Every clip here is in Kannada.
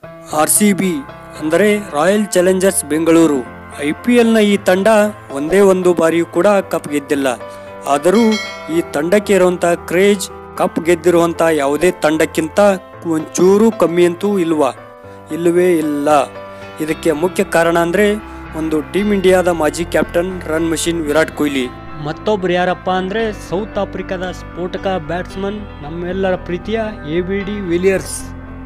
ಆರ್ ಸಿ ಬಿ ಅಂದರೆ Royal Challengers Bengaluru I P ಎಲ್ನ ಈ ತಂಡ ಒಂದೇ ಒಂದು ಬಾರಿಯೂ ಕೂಡ ಕಪ್ ಗೆದ್ದಿಲ್ಲ ಆದರೂ ಈ ತಂಡಕ್ಕೆ ಇರುವಂಥ ಕ್ರೇಜ್ ಕಪ್ ಗೆದ್ದಿರುವಂಥ ಯಾವುದೇ ತಂಡಕ್ಕಿಂತ ಒಂಚೂರು ಕಮ್ಮಿ ಅಂತೂ ಇಲ್ವಾ ಇಲ್ಲವೇ ಇಲ್ಲ ಇದಕ್ಕೆ ಮುಖ್ಯ ಕಾರಣ ಅಂದರೆ ಒಂದು ಟೀಮ್ ಇಂಡಿಯಾದ ಮಾಜಿ captain run machine Virat Kohli ಮತ್ತೊಬ್ರು ಯಾರಪ್ಪ ಅಂದರೆ ಸೌತ್ ಆಫ್ರಿಕಾದ ಸ್ಫೋಟಕ ಬ್ಯಾಟ್ಸ್ಮನ್ ನಮ್ಮೆಲ್ಲರ ಪ್ರೀತಿಯ ಎ ಬಿ ಡಿ ವಿಲಿಯರ್ಸ್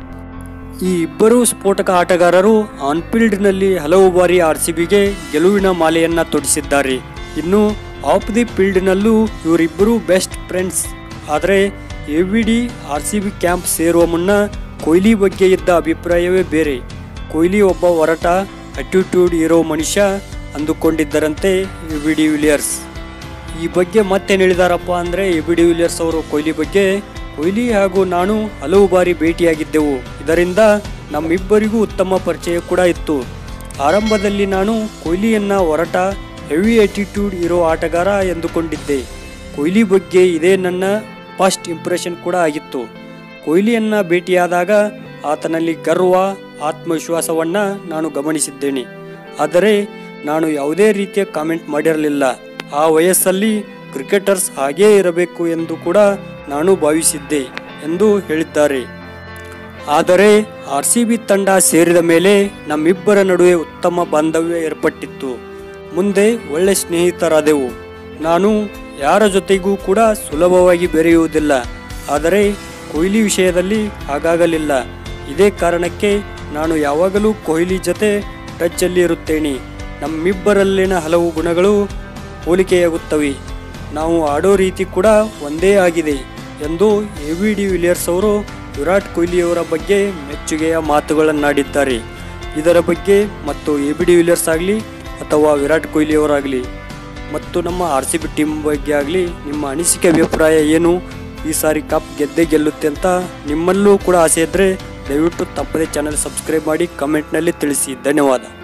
ಈ ಇಬ್ಬರು ಸ್ಫೋಟಕ ಆಟಗಾರರು ಆನ್ ಫೀಲ್ಡ್ನಲ್ಲಿ ಹಲವು ಬಾರಿ ಆರ್ ಸಿ ಬಿಗೆ ಗೆಲುವಿನ ಮಾಲೆಯನ್ನ ತೊಡಿಸಿದ್ದಾರೆ ಇನ್ನು ಆಫ್ ದಿ ಫೀಲ್ಡ್ನಲ್ಲೂ ಇವರಿಬ್ಬರು ಬೆಸ್ಟ್ ಫ್ರೆಂಡ್ಸ್ ಆದರೆ A B D R C B camp ಸೇರುವ ಮುನ್ನ ಕೊಹ್ಲಿ ಬಗ್ಗೆ ಇದ್ದ ಅಭಿಪ್ರಾಯವೇ ಬೇರೆ ಕೊಹ್ಲಿ ಒಬ್ಬ ಹೊರಟ ಅಟ್ಯೂಟ್ಯೂಡ್ ಇರೋ ಮನುಷ್ಯ ಅಂದುಕೊಂಡಿದ್ದರಂತೆ ಎ ವಿ ಡಿ ವಿಲಿಯರ್ಸ್ ಈ ಬಗ್ಗೆ ಮತ್ತೇನು ಹೇಳಿದಾರಪ್ಪ ಅಂದರೆ ಎ ಬಿ ಡಿ ವಿಲಿಯರ್ಸ್ ಅವರು ಕೊಹ್ಲಿ ಬಗ್ಗೆ ಕೊಹ್ಲಿ ಹಾಗೂ ನಾನು ಹಲವು ಬಾರಿ ಭೇಟಿಯಾಗಿದ್ದೆವು ಇದರಿಂದ ನಮ್ಮಿಬ್ಬರಿಗೂ ಉತ್ತಮ ಪರಿಚಯ ಕೂಡ ಇತ್ತು ಆರಂಭದಲ್ಲಿ ನಾನು ಕೊಹ್ಲಿಯನ್ನ ಹೊರಟ ಹೆವಿ ಆಟಿಟ್ಯೂಡ್ ಇರೋ ಆಟಗಾರ ಎಂದುಕೊಂಡಿದ್ದೆ ಕೊಹ್ಲಿ ಬಗ್ಗೆ ಇದೇ ನನ್ನ ಫಸ್ಟ್ ಇಂಪ್ರೆಷನ್ ಕೂಡ ಆಗಿತ್ತು ಕೊಹ್ಲಿಯನ್ನ ಭೇಟಿಯಾದಾಗ ಆತನಲ್ಲಿ ಗರ್ವ ಆತ್ಮವಿಶ್ವಾಸವನ್ನ ನಾನು ಗಮನಿಸಿದ್ದೇನೆ ಆದರೆ ನಾನು ಯಾವುದೇ ರೀತಿಯ ಕಾಮೆಂಟ್ ಮಾಡಿರಲಿಲ್ಲ ಆ ವಯಸ್ಸಲ್ಲಿ ಕ್ರಿಕೆಟರ್ಸ್ ಹಾಗೇ ಇರಬೇಕು ಎಂದು ಕೂಡ ನಾನು ಭಾವಿಸಿದ್ದೆ ಎಂದು ಹೇಳಿದ್ದಾರೆ ಆದರೆ ಆರ್ ಸಿ ಬಿ ತಂಡ ಸೇರಿದ ಮೇಲೆ ನಮ್ಮಿಬ್ಬರ ನಡುವೆ ಉತ್ತಮ ಬಾಂಧವ್ಯ ಏರ್ಪಟ್ಟಿತ್ತು ಮುಂದೆ ಒಳ್ಳೆ ಸ್ನೇಹಿತರಾದೆವು ನಾನು ಯಾರ ಜೊತೆಗೂ ಕೂಡ ಸುಲಭವಾಗಿ ಬೆರೆಯುವುದಿಲ್ಲ ಆದರೆ ಕೊಹ್ಲಿ ವಿಷಯದಲ್ಲಿ ಹಾಗಾಗಲಿಲ್ಲ ಇದೇ ಕಾರಣಕ್ಕೆ ನಾನು ಯಾವಾಗಲೂ ಕೊಹ್ಲಿ ಜೊತೆ ಟಚ್ಚಲ್ಲಿ ಇರುತ್ತೇನೆ ನಮ್ಮಿಬ್ಬರಲ್ಲಿನ ಹಲವು ಗುಣಗಳು ಹೋಲಿಕೆಯಾಗುತ್ತವೆ ನಾವು ಆಡೋ ರೀತಿ ಕೂಡ ಒಂದೇ ಆಗಿದೆ ಎಂದು ಎ ವಿ ಡಿ ವಿಲಿಯರ್ಸ್ ಅವರು ವಿರಾಟ್ ಕೊಹ್ಲಿಯವರ ಬಗ್ಗೆ ಮೆಚ್ಚುಗೆಯ ಮಾತುಗಳನ್ನಾಡಿದ್ದಾರೆ ಇದರ ಬಗ್ಗೆ ಮತ್ತು ಎ ಬಿ ಡಿ ವಿಲಿಯರ್ಸ್ ಆಗಲಿ ಅಥವಾ ವಿರಾಟ್ ಕೊಹ್ಲಿಯವರಾಗಲಿ ಮತ್ತು ನಮ್ಮ ಆರ್ ಸಿ ಬಿ ಟೀಮ್ ಬಗ್ಗೆ ಆಗಲಿ ನಿಮ್ಮ ಅನಿಸಿಕೆ ಅಭಿಪ್ರಾಯ ಏನು ಈ ಸಾರಿ ಕಪ್ ಗೆದ್ದೇ ಗೆಲ್ಲುತ್ತೆ ಅಂತ ನಿಮ್ಮಲ್ಲೂ ಕೂಡ ಆಸೆ ಇದ್ದರೆ ದಯವಿಟ್ಟು ತಪ್ಪದೇ ಚಾನಲ್ ಸಬ್ಸ್ಕ್ರೈಬ್ ಮಾಡಿ ಕಮೆಂಟ್ನಲ್ಲಿ ತಿಳಿಸಿ ಧನ್ಯವಾದ